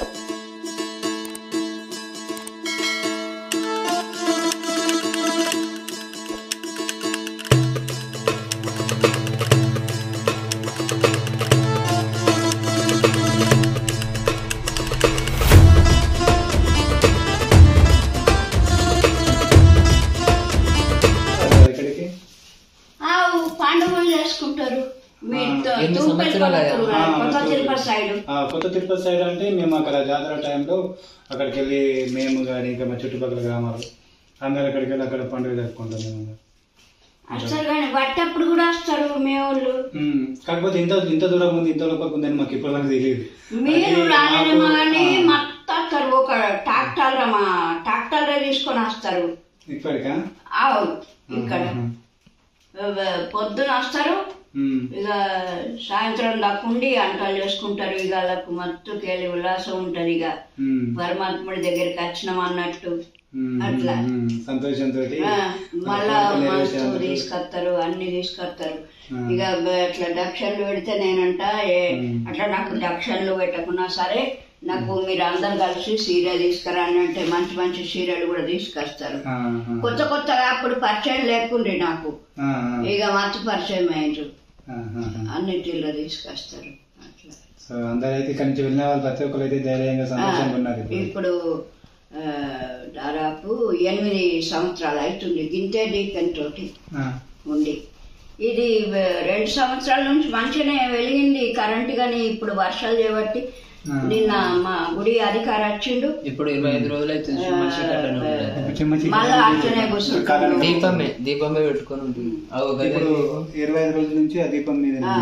ఇక్కడికి ఆ పండుగలు చేసుకుంటారు మీతో ఎన్ని తూర్పు సంవత్సరాలు వెళ్ళిపోతారు ఆ, కొత్త తూర్పు. తిరుపతి సైడ్ ఆ, కొత్త తిరుపతి సైడ్ అంటే మేము అక్కడ జాతర టైంలో అక్కడికి వెళ్ళి మేము కానీ ఇంకా మా చుట్టుపక్కల గ్రామాలు అందరు అక్కడికి వెళ్ళి అక్కడ పండుగ జరుపుకుంటాం మేము అందరం. వస్తారు కానీ పట్టప్పుడు కూడా వస్తారు మీ వాళ్ళు ఉమ్, కాకపోతే ఇంత ఇంత దూరం ఉంది ఇంత లోపలికి ఉందని మాకు ఇప్పటి వరకు తెలియదు మీరు అది రాలేమో మాకు- కానీ ఆ, మొత్తం వస్తారు ఒక ట్రాక్టర్ మా ట్రాక్టర్ తీసుకొని వస్తారు ఇప్పటికా అవును ఇక్కడ ఉమ్, పొద్దున వస్తారు ఉమ్, ఇక సాయంత్రం దాకుండి అంటాలు చేసుకుంటారు ఇక వాళ్ళకు మత్తుకి వెళ్ళి ఉల్లాసం ఉంటది ఇక ఉమ్, పరమాత్ముడి దగ్గరికి వచ్చినాం అన్నట్టు ఉమ్, అట్లా. ఉమ్, సంతోషంతో ఆ, మళ్ళా మస్తు తీసుకొస్తారు అన్ని తీసుకొస్తారు ఆ. ఇక బ- అట్లా దక్షిణలు పెడితే నేనంట ఏ- అట్లా నాకు దక్షిణలు పెట్టకున్నా సరే నాకు మీరు అందరు కలిసి సీర తీసుకురండి అంటే మంచి మంచి సీరలు కూడా తీసుకొస్తారు కొత్త కొత్తగా అప్పుడు పరిచయం లేకుండ్రి నాకు ఇక మంచి పరిచయం అయ్యారు అన్నిటిలో తీసుకొస్తారు అట్లా సో అందరైతే ఇక్కడి నుంచి వెళ్ళిన వాళ్ళు ప్రతి ఒక్కరు అయితే ధైర్యంగా సంతోషంగా ఉన్నారు ఇప్పుడు. ఇప్పుడు ఆ, దాదాపు ఎనిమిది సంవత్సరాలు అవుతుంది గింతే డీకన్ తోటి ఆ, ఉంది ఇది వ- రెండు సంవత్సరాల నుంచి మంచిగానే వెలిగింది కరెంట్ గాని ఇప్పుడు వర్షాలు చేయబట్టి ఆ. నిన్న మా గుడి అధికారి వచ్చిండు ఇప్పుడు ఇరవై ఐదు రోజులు అవుతుంది సుమన్ చీకట్లోనే ఉంటుంది. ఇప్పుడు చిమ్మ చీకటి మళ్ళా అట్లనే కాలం. కూర్చుంటాడు దీపమే దీపమే పెట్టుకొని ఉంటుంది ఆ ఒక గది ఇప్పుడు ఇరవై ఐదు రోజుల నుంచి ఆ దీపం మీద ఆ.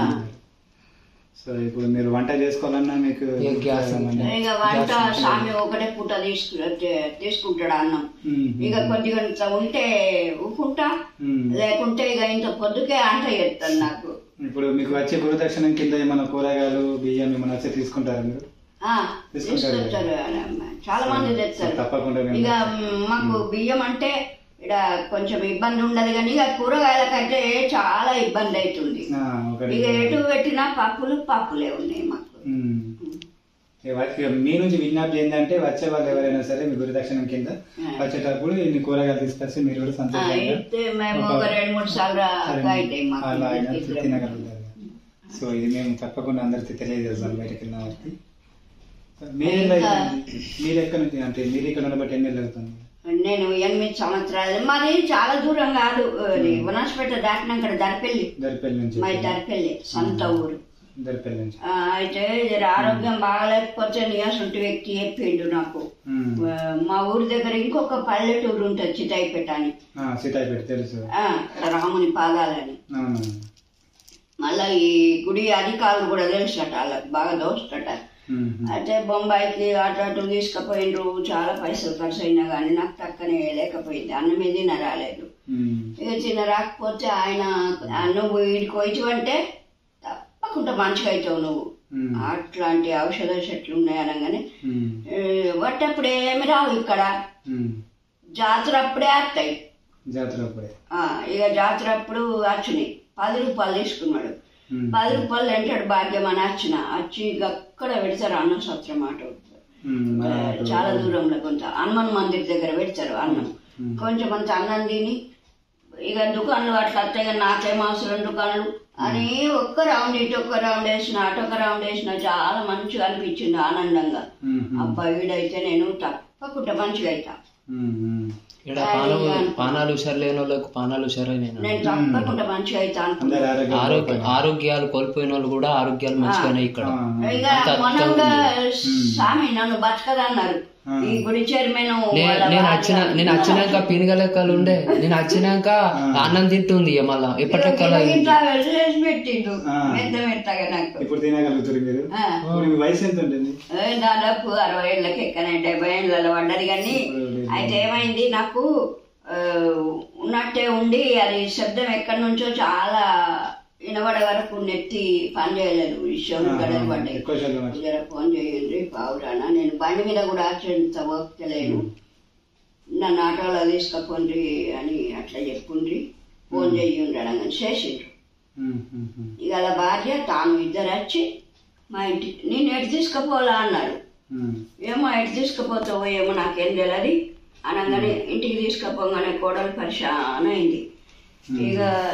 సో ఇప్పుడు మీరు వంట చేసుకోవాలన్నా మీకు ఏ గ్యాస్ ఉంది. ఇక వంట స్వామి ఒకటే పూట తీసుకు తీసుకుంటాడు అన్నం ఉమ్, ఇక కొద్దిగా ఇంత ఉంటే ఊకుంటా ఉమ్. లేకుంటే ఇక ఇంత పొద్దుకే అంట చేస్తాను నాకు ఇప్పుడు మీకు వచ్చే గురుదక్షిణం కింద ఏమైనా కూరగాయలు బియ్యం ఏమైనా వచ్చి తీసుకుంటారా మీరు ఆ, తీసుకుంటారు. తీసుకొచ్చారు చాలా మంది తెచ్చారు తప్పకుండా మేము ఇక మ్, మాకు బియ్యం అంటే ఇక్కడ కొంచెం ఇబ్బంది ఉండదు కానీ ఇక కూరగాయలకంటే చాలా ఇబ్బంది అవుతుంది ఆ, ఒకటి ఇక ఎటు పెట్టినా పప్పులు పప్పులే ఉన్నాయి మాకు ఉమ్. ఇక వ- ఇక మీ నుంచి విజ్ఞప్తి ఏంటంటే వచ్చే వాళ్ళు ఎవరైనా సరే మీ గురుదక్షిణం కింద వచ్చేటప్పుడు ఇన్ని కూరగాయలు తీసుకొచ్చి మీరు కూడా ఆ, సంతోషంగా అయితే మేము ఒక రెండు మూడు సార్లు అవుతాయి మాకు అలా అయినా ఇద్దరం. తినగలుగుతారు సో ఇది మేము తప్పకుండా అందరికి తెలియజేస్తాం బయటకు వెళ్ళిన వారికి మీరు మీరు ఎక్కడి నుంచి అంటే మీరు ఇక్కడ ఉండబట్టి ఎన్ని నెలలు అవుతుంది నేను ఎనిమిది సంవత్సరాలు మాది చాలా దూరం కాదు అది వనస్పేట దాటినాక దర్పెల్లి దరిపల్లి నుంచి మా దర్పెల్లి సొంత ఊరు దరిపల్లి నుంచి ఆ, అయితే జర ఆరోగ్యం బాగాలేకపోతే నియాసంటి వ్యక్తి చెప్పిండు నాకు ఉమ్. ఆ, మా ఊరి దగ్గర ఇంకొక పల్లెటూరు ఉంటుంది చితాయిపేట అని ఆ, సీతాయిపేట తెలుసు ఆ, అక్కడ రాముని పాదాలని అవును మళ్ళా ఈ గుడి అధికారులు కూడా తెలుసట వాళ్ళకి బాగా దోస్తట ఉమ్. అయితే బొంబాయికి అటు అటు తీసుకుపోయిండ్రు చాలా పైసలు ఖర్చు అయినా కానీ నాకు తక్కనే లేకపోయింది అన్నం తిన రాలేదు ఉమ్. ఇక తిన రాకపోతే ఆయన "ఆ, నువ్వు వీడికి వచ్చి అంటే తప్పకుండా మంచిగా అవుతావు నువ్వు ఉమ్. అట్లాంటి ఔషధ చెట్లు ఉన్నాయి అనగానే ఉమ్. ఏ, వట్టప్పుడు ఏమి రావు ఇక్కడ ఉమ్. జాతర అప్పుడే వస్తాయి జాతర అప్పుడే ఆ, ఇక జాతర అప్పుడు వచ్చినాయి పది రూపాయలు తీసుకున్నాడు ఉమ్. పది రూపాయలు ఎంటాడు భాగ్యం అని వచ్చిన వచ్చి ఇక అక్కడ పెడతారు అన్నం సత్రం అటు ఉమ్. మన అటు- చాలా దూరంలో కొంత హనుమాన్ మందిర్ దగ్గర పెడతారు అన్నం ఉమ్. కొంచెం అంత అన్నం తిని ఇక దుకాణాలు అట్లా వస్తాయి కానీ నాకేం అవసరం దుకాణాలు అని ఒక్క రౌండ్ ఇటు ఒక్క రౌండ్ వేసిన అటు ఒక రౌండ్ వేసిన చాలా మంచిగా అనిపించింది ఆనందంగా ఉమ్. అబ్బా వీడైతే నేను తప్పకుండా మంచిగా అవుతా ఉమ్. ఉమ్. ఇక్కడ పానాలు పానాలు హుషారు లేని వాళ్ళకు పానాలు హుషారైన నేను తప్పకుండా మంచిగా అవుతా అనుకున్నా అందరి ఆరోగ్యం ఆరోగ్య ఆరోగ్యాలు కోల్పోయిన వాళ్ళు కూడా ఆరోగ్యాలు మంచిగానే ఇక్కడ ఆ. ఇక మొన్న కూడా స్వామి నన్ను బతకదన్నారు ఈ గుడి చైర్మన్ నే- నేను వచ్చిన నేను వచ్చినాక పీనుగ లెక్కలు ఉండే నేను వచ్చినాక అన్నం తింటుంది ఇక మళ్ళా ఎప్పటికల్లా ఇంట్లో వెళ్ళేసి పెట్టిండు ఆ. మెత్త మెత్తగా నాకు ఇప్పుడు తినగలుగుతారు మీరు ఆ. ఇప్పుడు మీ వయసు ఎంత ఉంటుంది ఏ దాదాపు అరవై ఏళ్ళకి ఎక్కనే డెబ్బై ఏళ్ళలో పడ్డది కానీ అయితే ఏమైంది నాకు ఆ, ఉన్నట్టే ఉండి అది శబ్దం ఎక్కడి నుంచో చాలా వినబడే వరకు నెత్తి పని చేయలేదు విషయం గడలు పడ్డాయి ఎక్కువ శాతం వచ్చి- జర ఫోన్ చేయండి పావురానా నేను బండి మీద కూడా ఆచరించ ఓపికలేను నన్ను ఆటోలో తీసుకపోండి అని అట్లా చెప్పుండ్రి ఫోన్ చెయ్యండి అనగానే చేసిండ్రు ఉమ్. ఉమ్. ఉమ్. ఇక వాళ్ళ భార్య తాను ఇద్దరు వచ్చి మా ఇంటికి నేను ఎటు తీసుకుపోవాలా అన్నారు ఉమ్. ఏమో ఎటు తీసుకుపోతావో ఏమో నాకేం తెలియదు అనగానే ఇంటికి తీసుకుపోగానే కోడలు పరిశాన అయింది ఇక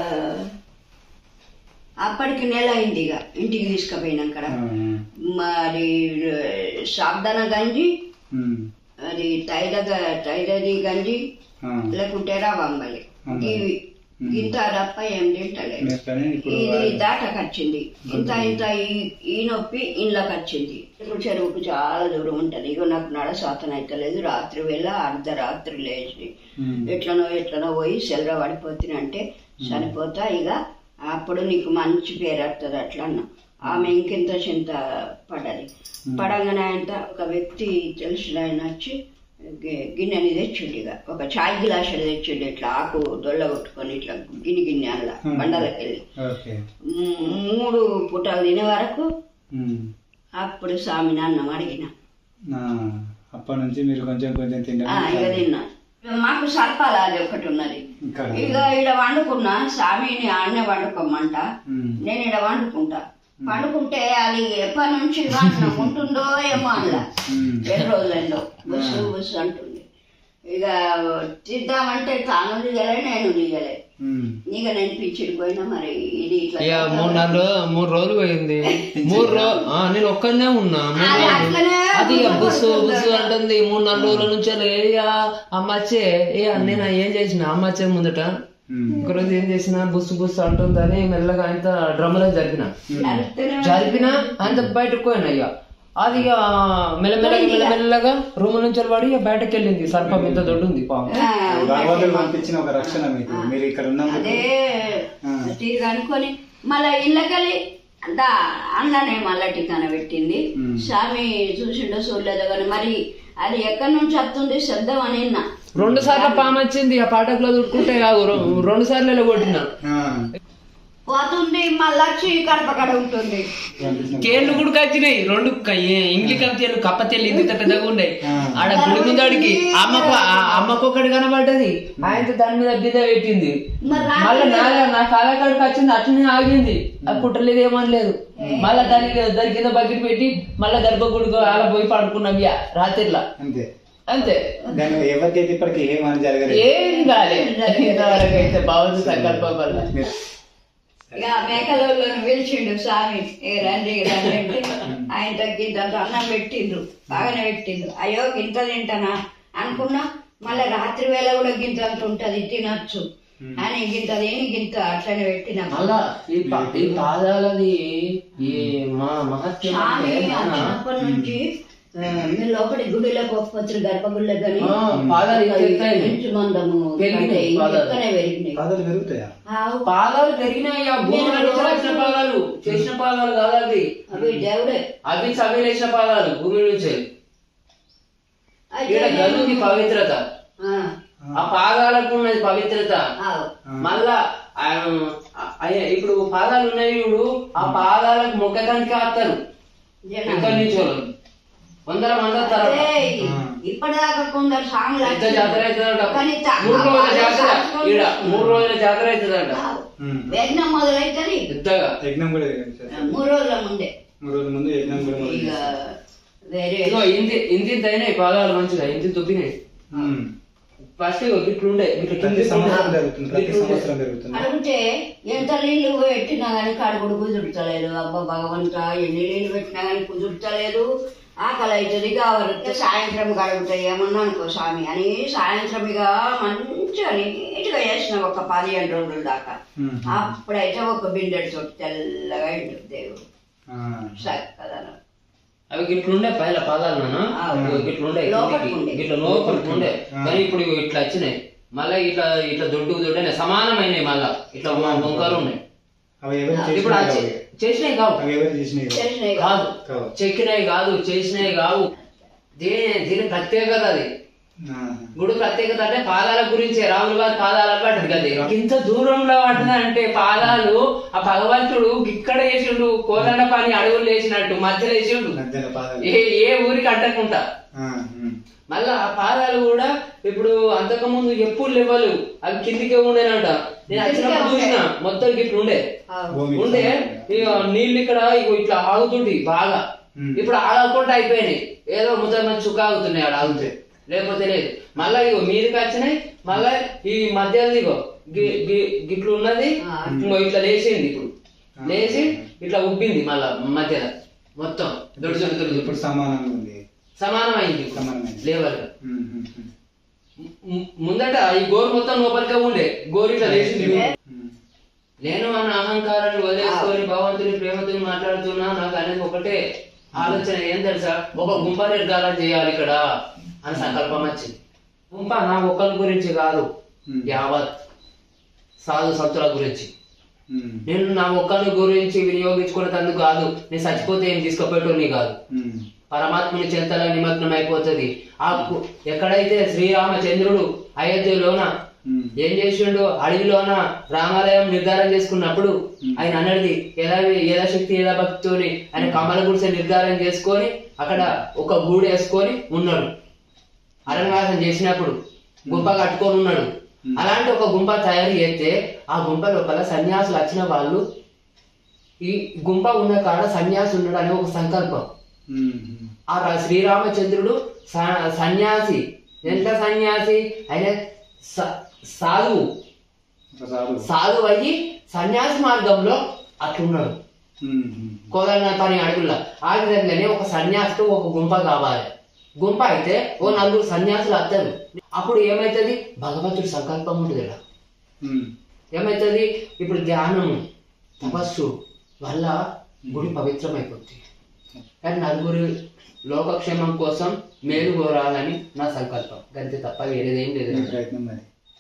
అప్పటికి నెల అయింది ఇక ఇంటికి తీసుకుపోయినాక ఆ, మరి సాబ్దాన గంజి ఉమ్. అది తైద గ- తైదది గంజి ఆ. లేకుంటే రవంబలి అంబలి. ఇవి ఉమ్. ఇంత తప్ప ఏం తింటలేదు మీరు కానీ ఇప్పుడు ఇది దాటకొచ్చింది ఇంత ఇంత ఈ- ఈ నొప్పి ఇంట్లోకి వచ్చింది ఇప్పుడు చెరువుకు చాలా దూరం ఉంటది ఇక నాకు నడసాతన అయితలేదు రాత్రి వేళ అర్ధరాత్రి లేచి ఉమ్. ఎట్లనో ఎట్లనో పోయి సెలవు పడిపోతున్నంటే చనిపోతా ఇక అప్పుడు నీకు మంచి పేరు వస్తుంది అట్లా అన్న ఆమె ఇంకెంత చింత పడ్డది పడంగానే ఆయన ఒక వ్యక్తి తెలిసిన ఆయన వచ్చి గి- గిన్నెని తెచ్చిండు ఇక ఒక చాయ్ గిలాసులు తెచ్చిండు ఇట్లా ఆకు దొల్ల కొట్టుకొని ఇట్లా గిన్నె గిన్నె అలా Hmm. బండలకి వెళ్ళి ఓకే మ్, మూడు పూటలు తినే వరకు ఉమ్. అప్పుడు స్వామిని అన్నం అడిగిన ఆ, అప్పటి నుంచి మీరు కొంచెం కొంచెం ఆ, తినడం ఇక తిన్నా మాకు సర్పాల అది ఒకటి ఉన్నది ఇక్కడ ఇక ఈడ వండుకున్నా స్వామిని ఆడనే వండుకోమంట ఉమ్. నేను ఈడ వండుకుంటా వండుకుంటే అది ఎప్పటి నుంచి వాసన ఉంటుందో ఏమో అందులో ఉమ్. ఎన్ని రోజులైందో బస్సు బస్సు అంటుంది ఇక తీద్దామంటే తాను దిగలే నేను దిగలే ఉమ్. ఇక నేను పిచ్చిడి పోయినా మరి ఇది ఇట్లా ఇక మూడు నాలుగు రో- మూడు రోజులు పోయింది మూడు రోజు నేను ఒక్కడనే ఉన్నా మూడు అది రోజులు అట్లనే అది ఇక బుస్సు బుస్సు అంటుంది మూడు నాలుగు రోజుల నుంచి ఇక అమ్మచ్చే ఇక నేను ఏం చేసిన అమ్మచ్చే ముందట ఉమ్. ఒకరోజు ఏం చేసిన బుస్సు బుస్సు అంటుందని మెల్లగా ఆయన డ్రమ్లో జరిపిన నడుస్తూనే జరిపిన ఆయన బయటకు పోయినా ఇక అది ఇక మెల్లమెల్లగా మెల్లమెల్లగా రూమ్ నుంచి పడి ఇక బయటకు వెళ్ళింది సర్పం ఇంత దొడ్డు ఉంది పాపం ఆ, భగవంతుడు పంపించిన ఒక రక్షణ మీకు మీరు ఇక్కడ ఉన్నందుకు అదే ఆ. తీరు అనుకొని మళ్ళా ఇళ్ళకెళ్ళి దా అన్ననే మళ్ళా టికాన పెట్టింది ఉమ్. స్వామి చూసిండో చూడలేదో కానీ మరి అది ఎక్కడి నుంచి వస్తుంది శబ్దం అని విన్నా. రెండు సార్లు పాము వచ్చింది ఆ పాటకులో దుడుకుంటే కాదు రె- రెండు సార్లు ఇలా కొట్టిన ఆ. పోతుంది మళ్ళా వచ్చి కడప కడ ఉంటుంది పంపించిన- కేళ్ళు కూడా వచ్చినాయి రెండు క- ఏ- ఇంగ్లీ కప్తీలు కప్పతీలు ఇంత పెద్దగా ఉండే ఆ. ఆడ గుడి ముందడికి అమ్మకు ఆ- అమ్మకు ఒకటి కనబడ్డది ఆయన దాని మీద బిద్ద పెట్టింది మరి రా- మళ్ళీ నా నా కాళ్ళ కాడికి వచ్చింది అట్లనే ఆగింది అది కుట్టలేదు ఏమనలేదు మళ్ళా దానికి దాని కింద బకెట్ పెట్టి మళ్ళా గర్భగుడికి అలా పోయి పడుకున్నాం ఇక రాత్రిలా అంతే అంతే దాని ఎవరికైతే ఇప్పటికి ఏమని జరగలేదు ఏం కాలే ఇంతవరకు అయితే బాగుంది సంకల్పం వల్ల మీరు- ఇక మేకలలో పిలిచిండు స్వామి ఏ రండి రండి అంటే ఆయన తగ్గింత అన్నం పెట్టిండ్రు బాగానే పెట్టిండ్రు అయ్యో గింత తింటానా అనుకున్నా మళ్ళీ రాత్రి వేళ కూడా గింత అంత ఉంటది తినొచ్చు అని గింత దేని గింత అట్లనే పెట్టిన మళ్ళా ఈ పా- ఈ పాదాలది ఈ మా మహత్యం స్వామి అంటే మన- వచ్చినప్పటి నుంచి ఆ, మీరు లోపలి గుడిలోకి ఒప్పుకొచ్చారు గర్భగుడిలో కానీ ఆ, పాదాలు ఇంకా ఎత్తాయి. మంచి మందము పెరిగినాయి అంటే పాదాలు. ఇంకనే పెరిగినాయి పాదాలు పెరుగుతాయా ఆవు, పాదాలు పెరిగినాయి ఆ భూమి నుంచి వచ్చిన పాదాలు చేసిన పాదాలు కాదు అవి అవి దేవుడే అవి చవిలేసిన పాదాలు భూమి నుంచి ఇక్కడ గనుంది పవిత్రత ఆ, ఆ పాదాలకు ఉన్నది పవిత్రత ఆవు. మళ్ళా ఆ, అయ్యా ఇప్పుడు పాదాలు ఉన్నాయి ఇప్పుడు ఆ పాదాలకు మొక్కడానికి ఆస్తారు జనం. ఎక్కడి నుంచి వాళ్ళు వందల మంది వస్తారు ఏయ్, ఇప్పటిదాకా కొందరు సాంగ్లు పెద్ద జాతర అవుతుందంట కానీ తా- మూడు రోజుల ఆ జాతర పాదాలు ఈడ మూడు రోజుల జాతర అవుతుందంట ఆవు. ఉమ్. యజ్ఞం మొదలైతుంది పెద్దగా యజ్ఞం కూడా చేశారు. మూడు రోజుల ముందే మూడు రోజుల ముందు యజ్ఞం కూడా మొదలు ఇక చేశారు. వేరే ఇదిగో ఇంటి ఇంటి అయినాయి పాదాలు మంచిగా ఇంటి తొక్కినాయి ఉమ్. ఫస్ట్ ఇట్లుండే ఇట్లా ప్రతి కిందికి సంవత్సరం ఉండే. జరుగుతుంది ప్రతి ఇట్లుండే. సంవత్సరం జరుగుతుంది అడిగితే ఎంత నీళ్లు పెట్టినా కానీ కడుగుడు కుదురుతలేదు అబ్బా భగవంత ఎన్ని నీళ్లు పెట్టినా కానీ కుదురుతలేదు ఆకలి అవుతుంది కావాలి సాయంత్రం కడుగుతాయి ఏమన్నా అనుకో స్వామి అని సాయంత్రం ఇక మంచిగా నీట్గా చేసిన ఒక పదిహేను రోజుల దాకా ఉమ్. అప్పుడైతే ఒక బిందెడు తోటి తెల్లగా ఉంటుంది దేవుడు ఆ. చక్కదనం అవి గిట్లుండే పైన పాదాలు నాన్న ఆ. ఇదిగో గిట్లుండే లోపలికి ఉండే. గిట్ల లోపలికి ఉండే ఆ. కానీ ఇప్పుడు ఇవి ఇట్లా వచ్చినాయి మళ్ళీ ఇట్లా ఇట్లా దొడ్డు దొడ్డు సమానమైనవి మళ్ళా ఇట్లా బొంకాలు ఉన్నాయి అవి ఎవరు ఇప్పుడు ఆ చేసినాయి చే- చేసినాయి కావు అవి ఎవరు చేసినాయి చేసినాయి కాదు కావు. చెక్కినాయి కాదు చేసినాయి కావు దీని దీని ప్రత్యేకత అది ఆ. గుడి ప్రత్యేకత అంటే పాదాల గురించి రాముల వారి పాదాలు పడ్డది కదా ఇంత దూరంలో పడ్డదంటే పాదాలు ఆ భగవంతుడు ఇక్కడ వేసిండు కోదండ పని అడవులు వేసినట్టు మధ్యలో వేసిండు మధ్యలో పాదాలు ఏ ఏ ఊరికి అంటకుండా ఆ, ఉమ్. మళ్ళా ఆ పాదాలు కూడా ఇప్పుడు అంతకు ముందు ఎప్పుడు లేవలు అవి కిందికే ఉండేనంట నేను వచ్చినప్పుడు చూసిన మొత్తం ఇట్లా ఉండే ఆవు. భూమి ఉండే ఇక నీళ్ళు ఇక్కడ ఇగో ఇట్లా ఆగుతుంటి బాగా ఉమ్. ఇప్పుడు ఆగకుండా అయిపోయినాయి ఏదో ముద్ద మంది చుక్క ఆగుతున్నాయి ఆడ ఆగితే లేకపోతే లేదు మళ్ళా ఇగో మీదకి వచ్చినాయి మళ్ళా ఈ మధ్యలో ఇగో గి- గి- గిట్లు ఉన్నది ఆ. ఇంకో ఇట్లా లేచింది ఇప్పుడు లేచి ఇట్లా ఉబ్బింది మళ్ళా మధ్యలో మొత్తం దొడ్డు దొడ్డు దొడ్డు ఇప్పుడు సమానంగా ఉంది సమానం అయింది సమానమైంది. లేవల్ ఉమ్, ఉమ్, ఉమ్. ము- ముందట ఈ గోరు మొత్తం లోపలికే ఉండే గోరు ఇట్లా లేచింది ఉమ్. నేను మన అహంకారాన్ని వదిలేసుకొని భగవంతుని ప్రేమతో మాట్లాడుతున్నా నాకు అనేది ఒకటే ఆలోచన ఏం తెలుసా ఒక గుంప నిర్ధారణ చేయాలి ఇక్కడ అని సంకల్పం వచ్చింది గుంప నా ఒక్కరి గురించి కాదు ఉమ్. యావత్ సాధు సంతుల గురించి ఉమ్. నేను నా ఒక్కరి గురించి వినియోగించుకునేందుకు కాదు నేను చచ్చిపోతే ఏం తీసుకుపోయేటోని కాదు ఉమ్. పరమాత్ముని చింతల నిమగ్నం అయిపోతుంది ఆ కు- ఎక్కడైతే శ్రీరామచంద్రుడు అయోధ్యలోన ఉమ్. ఏం చేసిండు అడవిలోన రామాలయం నిర్ధారణ చేసుకున్నప్పుడు ఆయన అన్నది ఎలా ఎలా శక్తి ఎలా భక్తితోని ఆయన కమల గుడిసె నిర్ధారణ చేసుకొని అక్కడ ఒక గూడు వేసుకొని ఉన్నాడు అరణ్యవాసం చేసినప్పుడు గుంప కట్టుకొని ఉన్నాడు అలాంటి ఒక గుంప తయారు చేస్తే ఆ గుంప లోపల సన్యాసులు వచ్చిన వాళ్ళు ఈ గుంప ఉన్న కాడ సన్యాసి ఉన్నాడు అనే ఒక సంకల్పం ఉమ్. ఉమ్. ఆ రా- శ్రీరామచంద్రుడు స- సన్యాసి ఎంత సన్యాసి ఆయన స- సాధువు ఒకసారి సాధువు అయ్యి సన్యాసి మార్గంలో అట్లున్నాడు ఉమ్. ఉమ్. కోదన్న పని అడుగుల్లో ఆ విధంగానే ఒక సన్యాసితో ఒక గుంప కావాలి గుంప అయితే ఓ నలుగురు సన్యాసులు వస్తారు అప్పుడు ఏమైతుంది భగవంతుడి సంకల్పం ఉంటుంది ఇక్కడ ఉమ్. ఏమైతుంది ఇప్పుడు ధ్యానం తపస్సు వల్ల గుడి పవిత్రమైపోతుంది కానీ నలుగురు లోకక్షేమం కోసం మేలు కోరాలని నా సంకల్పం గంతే తప్ప వేరేదేం లేదు మీ ప్రయత్నం మరి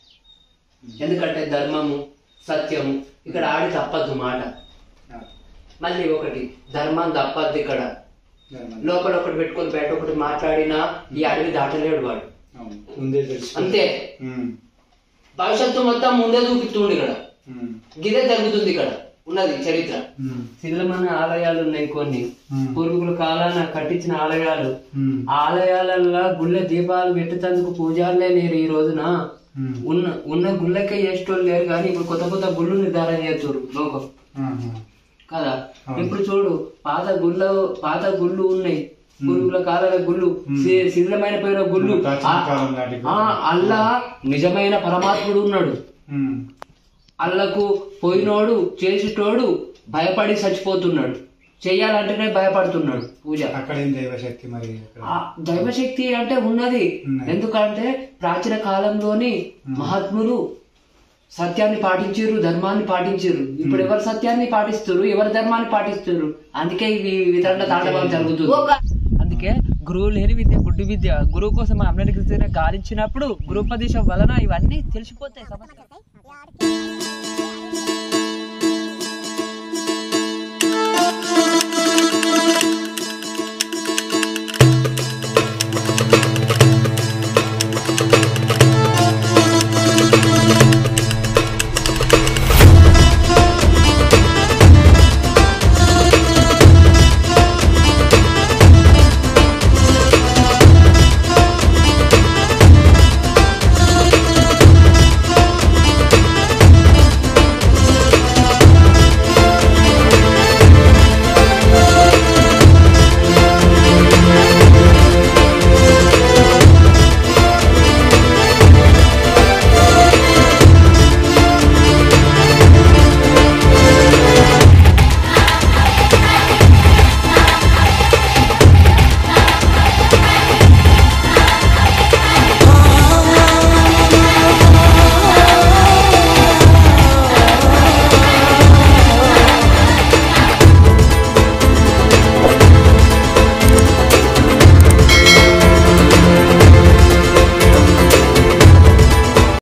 ఎందుకంటే ధర్మము సత్యము ఇక్కడ ఆడి తప్పద్దు మాట ఆ. మళ్ళీ ఒకటి ధర్మం తప్పద్దు ఇక్కడ ధర్మం. లోపల ఒకటి పెట్టుకొని బయట ఒకటి మాట్లాడినా ఈ అడవి దాటలేడు వాడు అవును. ముందే తెలుసు అంతే ఉమ్. భవిష్యత్తు మొత్తం ముందే చూపిస్తుంది ఇక్కడ ఉమ్. గిదే జరుగుతుంది ఇక్కడ ఉన్నది చరిత్ర ఉమ్. శిథిలమైన ఆలయాలు ఉన్నాయి కొన్ని ఉమ్. పూర్వీకుల కాలాన కట్టించిన ఆలయాలు ఉమ్. ఆ ఆలయాలలో గుళ్ళ దీపాలు పెట్టేందుకు పూజారులే లేరు ఈ రోజున ఉమ్. ఉన్న ఉన్న గుళ్ళకే చేసేటోళ్ళు లేరు కానీ ఇప్పుడు కొత్త కొత్త గుళ్ళు నిర్ధారణ చేస్తారు లోకం ఆహా. కదా అవును. ఇప్పుడు చూడు పాత గుళ్ళ పాత గుళ్ళు ఉన్నాయి పూర్వీకుల కాలాల గుళ్ళు శి- శిథిలమైన పోయిన గుళ్ళు ప్రాచీన ఆ- కాలం నాటి ఆ, అల్లా నిజమైన పరమాత్ముడు ఉన్నాడు ఉమ్. అల్లకు పోయినోడు చేసేటోడు భయపడి చచ్చిపోతున్నాడు చెయ్యాలంటేనే భయపడుతున్నాడు పూజ అక్కడ ఏం దైవశక్తి మరి అక్కడ ఆ దైవశక్తి అంటే ఉన్నది ఉన్నది. ఎందుకంటే ప్రాచీన కాలంలోని మహాత్ములు సత్యాన్ని పాటించారు ధర్మాన్ని పాటించారు ఇప్పుడు ఎవరు సత్యాన్ని పాటిస్తారు ఎవరు ధర్మాన్ని పాటిస్తారు అందుకే ఈ వితరణ తాండవం జరుగుతుంది ఒక అందుకే గురువు లేని విద్య గుడ్డి విద్య గురువు కోసం అందరికి గాలించినప్పుడు గురుపదేశం వలన ఇవన్నీ తెలిసిపోతాయి సమస్య